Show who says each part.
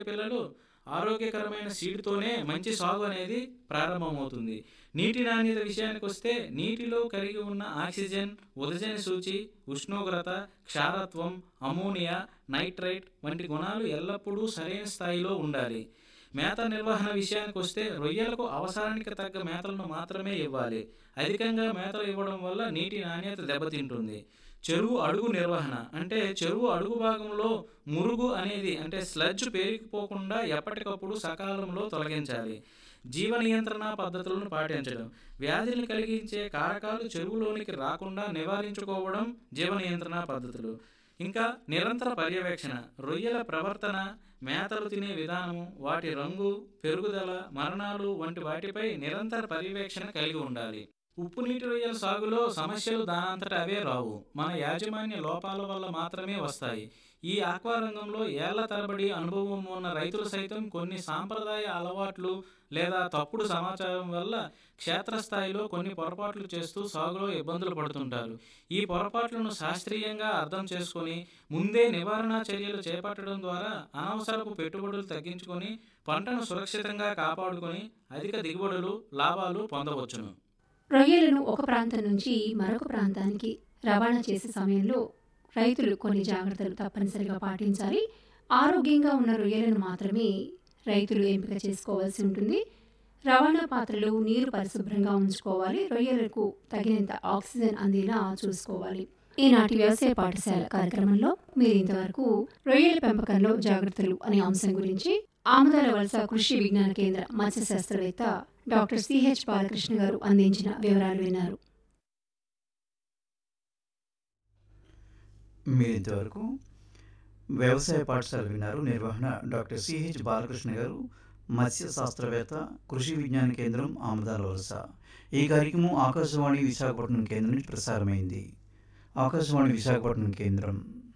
Speaker 1: పిల్లలు ఆరోగ్యకరమైన సీడ్తోనే మంచి సాగు అనేది ప్రారంభమవుతుంది నీటి నాణ్యత విషయానికి వస్తే నీటిలో కలిగి ఉన్న ఆక్సిజన్ ఉదజన సూచి ఉష్ణోగ్రత క్షారత్వం అమోనియా నైట్రైట్ వంటి గుణాలు ఎల్లప్పుడూ సరైన స్థాయిలో ఉండాలి మేత నిర్వహణ విషయానికి వస్తే రొయ్యలకు అవసరానికి తగ్గ మేతలను మాత్రమే ఇవ్వాలి అధికంగా మేతలు ఇవ్వడం వల్ల నీటి నాణ్యత దెబ్బతింటుంది చెరువు అడుగు నిర్వహణ అంటే చెరువు అడుగు భాగంలో మురుగు అనేది అంటే స్లడ్జ్ పేరుకుపోకుండా ఎప్పటికప్పుడు సకాలంలో తొలగించాలి జీవ నియంత్రణ పద్ధతులను పాటించడం వ్యాధిని కలిగించే కారకాలు చెరువులోనికి రాకుండా నివారించుకోవడం జీవ నియంత్రణ పద్ధతులు ఇంకా నిరంతర పర్యవేక్షణ రొయ్యల ప్రవర్తన మేతలు తినే విధానము వాటి రంగు పెరుగుదల మరణాలు వంటి వాటిపై నిరంతర పర్యవేక్షణ కలిగి ఉండాలి ఉప్పు నీటి రొయ్యల సాగులో సమస్యలు దానంతట అవే రావు మన యాజమాన్య లోపాల వల్ల మాత్రమే వస్తాయి ఈ ఆక్వా రంగంలో ఏళ్ల తరబడి అనుభవం ఉన్న రైతులు సైతం కొన్ని సాంప్రదాయ అలవాట్లు లేదా తప్పుడు సమాచారం వల్ల క్షేత్రస్థాయిలో కొన్ని పొరపాట్లు చేస్తూ సాగులో ఇబ్బందులు పడుతుంటారు ఈ పొరపాట్లను శాస్త్రీయంగా అర్థం చేసుకొని ముందే నివారణ చర్యలు చేపట్టడం ద్వారా అనవసరపు పెట్టుబడులు తగ్గించుకొని పంటను సురక్షితంగా కాపాడుకొని అధిక దిగుబడులు లాభాలు పొందవచ్చును
Speaker 2: రొయ్యలను ఒక ప్రాంతం నుంచి మరొక ప్రాంతానికి రవాణా చేసే సమయంలో రైతులు కొన్ని జాగ్రత్తలు తప్పనిసరిగా పాటించాలి ఆరోగ్యంగా ఉన్న రొయ్యలను మాత్రమే రైతులు ఎంపిక చేసుకోవాల్సి ఉంటుంది రవాణా పాత్రలు నీరు పరిశుభ్రంగా ఉంచుకోవాలి రొయ్యలకు తగినంత ఆక్సిజన్ అందేలా చూసుకోవాలి ఈనాటి వ్యవసాయ పాఠశాల కార్యక్రమంలో మీరు ఇంతవరకు రొయ్యల పెంపకంలో జాగ్రత్తలు అనే అంశం గురించి ఆమదాల వలస కృషి విజ్ఞాన కేంద్ర మత్స్య శాస్త్రవేత్త డాక్టర్ సిహెచ్ బాలకృష్ణ గారు అందించిన వివరాలు విన్నారు
Speaker 3: మీరు ఇంతవరకు వ్యవసాయ పాఠశాల విన్నారు నిర్వహణ డాక్టర్ సిహెచ్ బాలకృష్ణ గారు మత్స్య శాస్త్రవేత్త కృషి విజ్ఞాన కేంద్రం ఆమదాల వలస ఈ కార్యక్రమం ఆకాశవాణి విశాఖపట్నం కేంద్రం నుంచి ప్రసారమైంది ఆకాశవాణి విశాఖపట్నం కేంద్రం